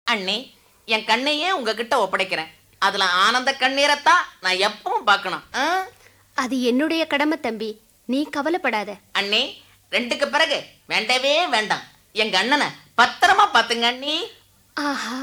அண்ணே என் கண்ணையே உங்ககிட்ட ஒப்படைக்கிறேன் அதுல ஆனந்த கண்ணீரைத்தான் நான் எப்பவும் பார்க்கணும் ஆ? அது என்னுடைய கடமை தம்பி நீ கவலைப்படாத அண்ணே ரெண்டுக்கு பிறகு வேண்டவே வேண்டாம் எங்க அண்ணனை பத்திரமா பாத்துங்க அண்ணி ஆஹா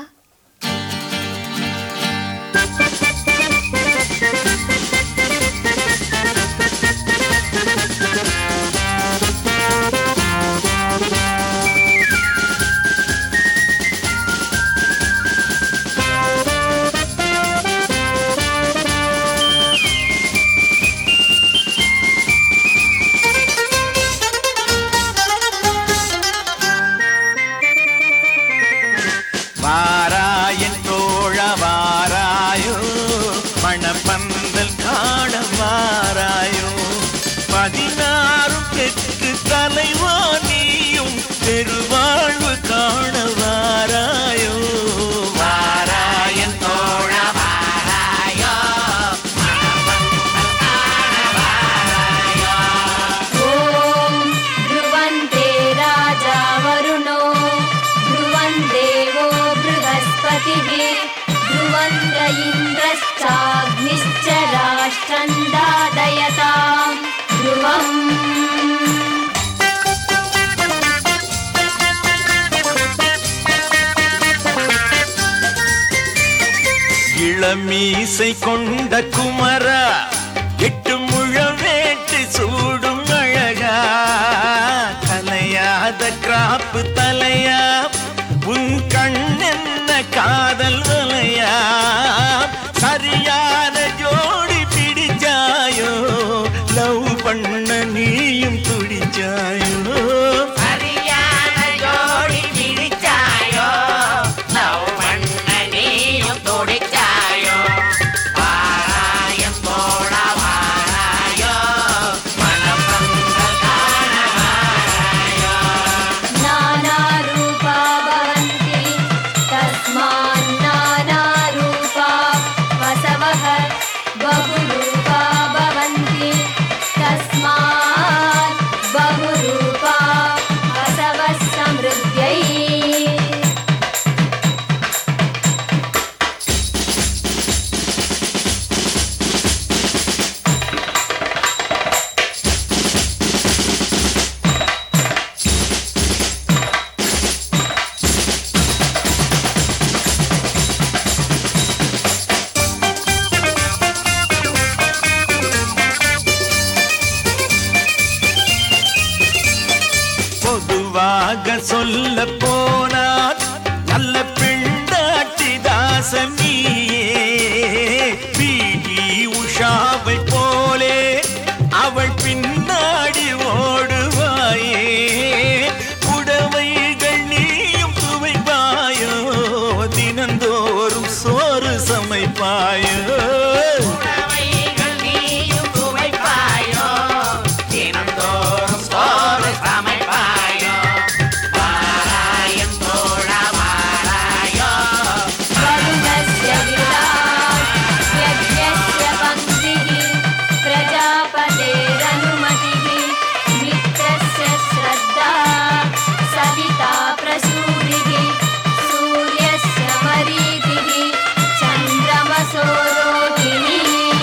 வாராயன் தோழ வாராயோ மணப்பந்தல் காண வாராயோ பதினாறும் தெற்கு தலைவா நீயும் பெருவாழ்வு காண வாராயோ வாராயன் தோழ வாராயோ ॐ ध्रुवन्ते राजा वरुणो ध्रुवन्देवो बृहस्पतिः ध्रुवन्त इन्द्रश्चाग्निश्च राष्ट्रन्दादयताम् ध्रुवम् இளமீசை கொண்ட குமரா எட்டு முழவேட்டு சூடும் அழகா கலையாத கிராப்பு தலையா உன் கண்ணென்ன காதல் வலையா சரியான ஜோடி பிடிச்சாயோ லவ் பண்ண நீயும் துடிச்சாயோ சரியான ஜோடி பிடிச்சாயோ லவ் பண்ண நீயும் துடிச்சாயோ வாராயம் போட வாராயோ மனப்பந்தல் காண வாராயோ नानारूपा भवन्ति तस्मान् नानारूपा वसवः बहुरूपा भवन्ति तस्मात् बहुरूपा वसवः समृद्ध्यै பொதுவாக சொல்ல போனால் நல்ல பெண்டாட்டி தாசன் நீயே பிடி உஷாவை போலே அவள் பின்னாடி ஓடுவாயே புடவைகள் நீயும் துவைப்பாயோ தினந்தோறும் சோறு சமைப்பாயோ புடவைகள் நீயும் துவைப்பாயோ தினந்தோறும் சோறு சமைப்பாயோ வாராயம் தோழ வாராயோ वरुणस्य विराट् यज्ञस्य पङ्क्तिः प्रजापतेरनुमतिः मित्रस्य श्रद्धा सविता प्रसूरिः सूर्यस्य मरीतिः चन्द्रमसो रोहिणी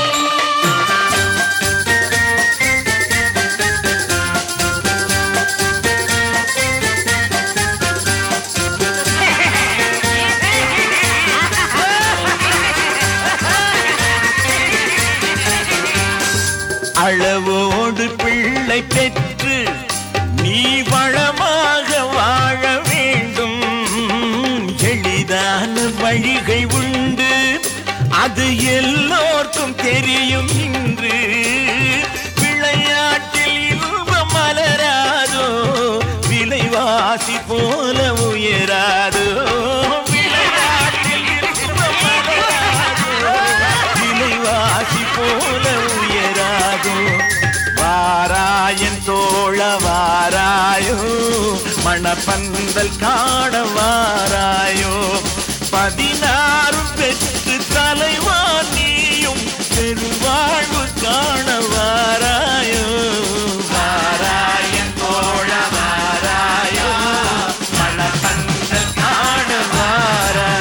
அளவோடு பிள்ளை பெற்று நீ வளமாக வாழ வேண்டும் எளிதான வழிகை உண்டு அது எல்லோர்க்கும் தெரியும் இன்று விளையாட்டில் இன்பம் மலராதோ விலைவாசி போல உயராதோ விளையாட்டில் இன்பம் மலராதோ விலைவாசி போல உயராதோ வாராயன் தோழ வாராயோ மணப்பந்தல் காண வாராயோ பதினாறு பெற்று தலைவா நீயும் பெருவாழ்வு காண வாராயோ வாராயன் தோழ வாராயோ மணப்பந்தல் காண வாராயோ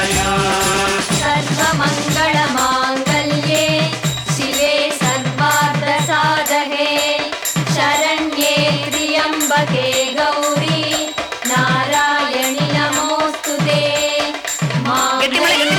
கெட்டிமலை